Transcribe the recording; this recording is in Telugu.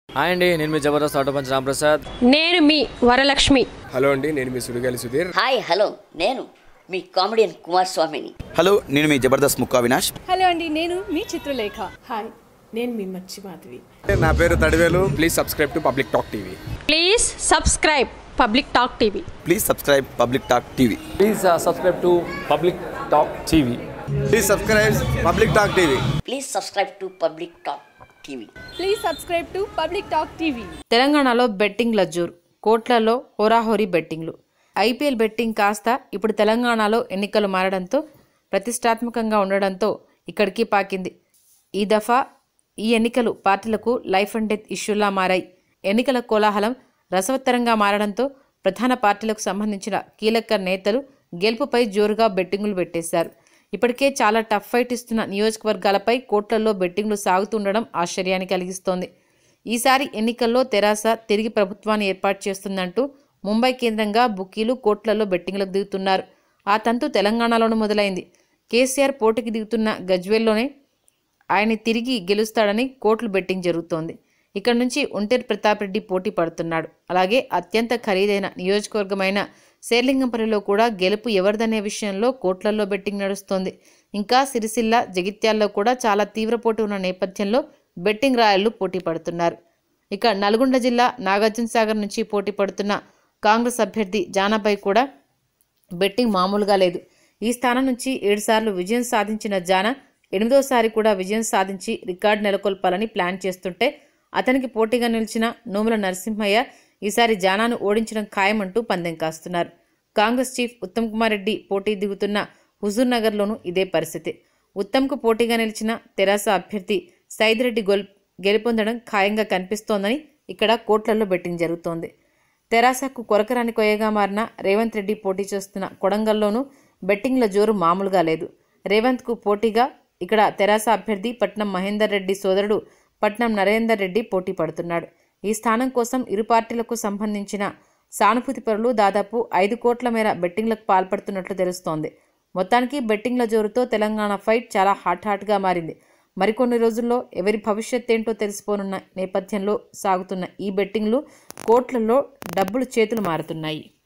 హాయ్ అండి నేను మీ జబర్దస్త్ ఆటో పంచ్ రాంప్రసాద్ నేను మీ వరలక్ష్మి హలో అండి నేను మీ సుడిగాలి సుధీర్ హాయ్ హలో నేను మీ కామెడియన్ కుమార్ స్వామిని హలో నేను మీ జబర్దస్త్ ముక్కా వినాష్ హలో అండి నేను మీ చిత్రలేఖ హాయ్ నేను మీ మచ్చి మాధవి నా పేరు Thadivelu please subscribe to public talk TV please subscribe public talk TV please subscribe public talk TV please subscribe to public talk TV please subscribe public talk TV please subscribe to public talk TV please subscribe to public talk TV తెలంగాణలో బెట్టింగ్ లజ్జూర్ కోట్లలో హోరాహోరీ బెట్టింగ్లు ఐపీఎల్ బెట్టింగ్ కాస్త ఇప్పుడు తెలంగాణలో ఎన్నికలు మారడంతో ప్రతిష్టాత్మకంగా ఉండడంతో ఇక్కడికి పాకింది ఈ దఫా ఈ ఎన్నికలు పార్టీలకు లైఫ్ అండ్ డెత్ ఇష్యూలా మారాయి ఎన్నికల కోలాహలం రసవత్తరంగా మారడంతో ప్రధాన పార్టీలకు సంబంధించిన కీలక నేతలు గెలుపుపై జోరుగా బెట్టింగులు పెట్టేశారు ఇప్పటికే చాలా టఫ్ ఫైట్ ఇస్తున్న నియోజకవర్గాలపై కోట్లలో బెట్టింగ్లు సాగుతుండడం ఆశ్చర్యాన్ని కలిగిస్తోంది ఈసారి ఎన్నికల్లో తెరాస తిరిగి ప్రభుత్వాన్ని ఏర్పాటు చేస్తుందంటూ ముంబై కేంద్రంగా బుక్కీలు కోట్లలో బెట్టింగ్లకు దిగుతున్నారు ఆ తంతు తెలంగాణలోనూ మొదలైంది కేసీఆర్ పోటీకి దిగుతున్న గజ్వేల్లోనే ఆయన తిరిగి గెలుస్తాడని కోట్లు బెట్టింగ్ జరుగుతోంది ఇక్కడ నుంచి ఒంటేరు ప్రతాప్ రెడ్డి పోటీ పడుతున్నాడు అలాగే అత్యంత ఖరీదైన నియోజకవర్గమైన శేర్లింగంపల్లిలో కూడా గెలుపు ఎవరిదనే విషయంలో కోట్లల్లో బెట్టింగ్ నడుస్తోంది ఇంకా సిరిసిల్ల జగిత్యాల్లో కూడా చాలా తీవ్ర పోటీ ఉన్న నేపథ్యంలో బెట్టింగ్ రాయళ్లు పోటీ పడుతున్నారు ఇక నల్గొండ జిల్లా నాగార్జున సాగర్ నుంచి పోటీ పడుతున్న కాంగ్రెస్ అభ్యర్థి జానాబాయ్ కూడా బెట్టింగ్ మామూలుగా లేదు ఈ స్థానం నుంచి ఏడుసార్లు విజయం సాధించిన జానా ఎనిమిదోసారి కూడా విజయం సాధించి రికార్డు నెలకొల్పాలని ప్లాన్ చేస్తుంటే అతనికి పోటీగా నిలిచిన నోముల నరసింహయ్య ఈసారి జానాను ఓడించడం ఖాయమంటూ పందెం కాస్తున్నారు కాంగ్రెస్ చీఫ్ ఉత్తమ్ కుమార్ రెడ్డి పోటీ దిగుతున్న హుజూర్ నగర్లోనూ ఇదే పరిస్థితి ఉత్తమ్కు పోటీగా నిలిచిన తెరాస అభ్యర్థి సైదిరెడ్డి గొల్ గెలుపొందడం ఖాయంగా కనిపిస్తోందని ఇక్కడ కోట్లలో బెట్టింగ్ జరుగుతోంది తెరాసకు కొరకరాని కొయ్యగా మారిన రేవంత్ రెడ్డి పోటీ చేస్తున్న కొడంగల్లోనూ బెట్టింగ్ల జోరు మామూలుగా లేదు రేవంత్కు పోటీగా ఇక్కడ తెరాస అభ్యర్థి పట్నం మహేందర్ రెడ్డి సోదరుడు పట్నం నరేందర్ రెడ్డి పోటీ పడుతున్నాడు ఈ స్థానం కోసం ఇరు పార్టీలకు సంబంధించిన సానుభూతి పరులు దాదాపు ఐదు కోట్ల మేర బెట్టింగ్లకు పాల్పడుతున్నట్లు తెలుస్తోంది మొత్తానికి బెట్టింగ్ల జోరుతో తెలంగాణ ఫైట్ చాలా హాట్ హాట్గా మారింది మరికొన్ని రోజుల్లో ఎవరి భవిష్యత్ ఏంటో తెలిసిపోనున్న నేపథ్యంలో సాగుతున్న ఈ బెట్టింగ్లు కోట్లలో డబ్బులు చేతులు మారుతున్నాయి